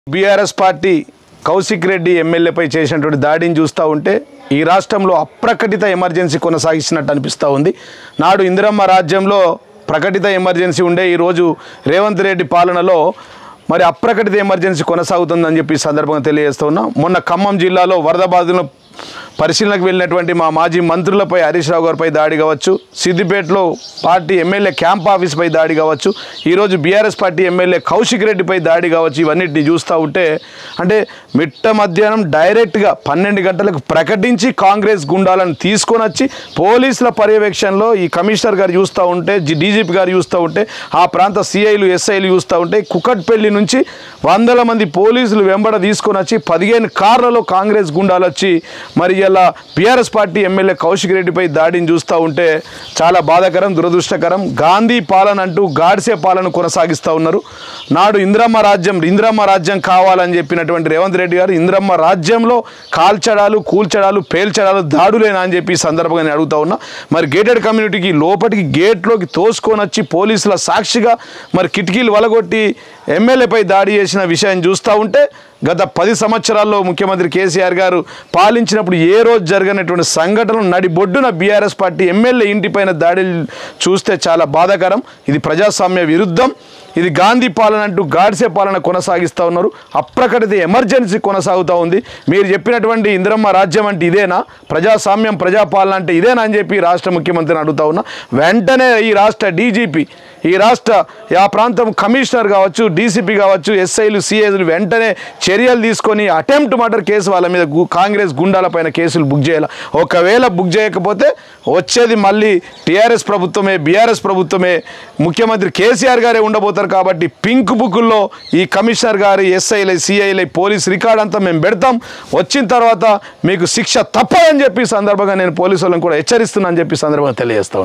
BRS party Kaushik Reddy ఎమ్మెల్యేపై చేసినటువంటి దాడిని చూస్తూ ఉంటే ఈ రాష్ట్రంలో అప్రకటిత ఎమర్జెన్సీ కొనసాగిస్తున్నట్టు అనిపిస్తూ ఉంది నాడు ఇందిరమ్మ రాజ్యంలో ప్రకటిత ఎమర్జెన్సీ ఉండే ఈరోజు రేవంత్ రెడ్డి పాలనలో మరి అప్రకటిత ఎమర్జెన్సీ కొనసాగుతుందని చెప్పి ఈ సందర్భంగా తెలియజేస్తూ ఉన్నా మొన్న ఖమ్మం జిల్లాలో వరద బాధితులను పరిశీలనకు వెళ్ళినటువంటి మా మాజీ మంత్రులపై హరీష్ రావు గారిపై దాడి కావచ్చు సిద్దిపేటలో పార్టీ ఎమ్మెల్యే క్యాంప్ ఆఫీస్పై దాడి కావచ్చు ఈరోజు బీఆర్ఎస్ పార్టీ ఎమ్మెల్యే కౌశిక్ రెడ్డిపై దాడి కావచ్చు ఇవన్నిటిని చూస్తూ ఉంటే అంటే మిట్ట మధ్యాహ్నం డైరెక్ట్గా పన్నెండు గంటలకు ప్రకటించి కాంగ్రెస్ గుండాలను తీసుకొని వచ్చి పోలీసుల పర్యవేక్షణలో ఈ కమిషనర్ గారు చూస్తూ ఉంటే జి- డీజీపీ గారు చూస్తూ ఉంటే ఆ ప్రాంత సిఐలు ఎస్ఐలు చూస్తూ ఉంటే కుకట్పల్లి నుంచి వందల మంది పోలీసులు వెంబడ తీసుకొని వచ్చి పదిహేను కార్లలో కాంగ్రెస్ గుండాలు వచ్చి మరి ఇలా బీఆర్ఎస్ పార్టీ ఎమ్మెల్యే కౌశిక్ రెడ్డిపై దాడిని చూస్తూ ఉంటే చాలా బాధాకరం దురదృష్టకరం గాంధీ పాలన అంటూ గాడ్సే పాలన కొనసాగిస్తూ ఉన్నారు నాడు ఇందిరమ్మ రాజ్యం ఇందిరమ్మ రాజ్యం కావాలని చెప్పినటువంటి రేవంత్ రెడ్డి గారు ఇందిరమ్మ రాజ్యంలో కాల్చడాలు కూల్చడాలు పేల్చడాలు దాడులేనా అని చెప్పి ఈ సందర్భంగా నేను అడుగుతా ఉన్నా మరి గేటెడ్ కమ్యూనిటీకి లోపలికి గేట్లోకి తోసుకొని వచ్చి పోలీసుల సాక్షిగా మరి కిటికీలు వలగొట్టి ఎమ్మెల్యేపై దాడి చేసిన విషయం చూస్తూ ఉంటే గత పది సంవత్సరాల్లో ముఖ్యమంత్రి కేసీఆర్ గారు పాలించినప్పుడు ఏ రోజు జరగనటువంటి సంఘటనలు నడిబొడ్డున బీఆర్ఎస్ పార్టీ ఎమ్మెల్యే ఇంటిపైన దాడులు చూస్తే చాలా బాధాకరం ఇది ప్రజాస్వామ్య విరుద్ధం ఇది గాంధీ పాలన అంటూ గాడ్సే పాలన కొనసాగిస్తూ ఉన్నారు అప్రకటిత ఎమర్జెన్సీ కొనసాగుతూ ఉంది మీరు చెప్పినటువంటి ఇందిరమ్మ రాజ్యం అంటే ఇదేనా ప్రజాస్వామ్యం ప్రజాపాలన అంటే ఇదేనా అని చెప్పి రాష్ట్ర ముఖ్యమంత్రిని అడుగుతా ఉన్నా వెంటనే ఈ రాష్ట్ర డీజీపీ ఈ రాష్ట్ర ఆ ప్రాంతం కమిషనర్ కావచ్చు డీసీపీ కావచ్చు ఎస్ఐలు సిఐలు వెంటనే చర్యలు తీసుకొని అటెంప్ట్ మర్డర్ కేసు వాళ్ళ మీద గు- కాంగ్రెస్ గుండాల పైన కేసులు బుక్ చేయాలి ఒకవేళ బుక్ చేయకపోతే వచ్చేది మళ్ళీ టీఆర్ఎస్ ప్రభుత్వమే బీఆర్ఎస్ ప్రభుత్వమే ముఖ్యమంత్రి కేసీఆర్ గారే ఉండబోతారు కాబట్టి పింక్ బుక్లో ఈ కమిషనర్ గారి ఎస్ఐలై సిఐలై పోలీస్ రికార్డ్ అంతా మేము పెడతాం వచ్చిన తర్వాత మీకు శిక్ష తప్పదని చెప్పి ఈ సందర్భంగా నేను పోలీసు వాళ్ళని కూడా హెచ్చరిస్తున్నాను చెప్పి ఈ సందర్భంగా తెలియజేస్తాను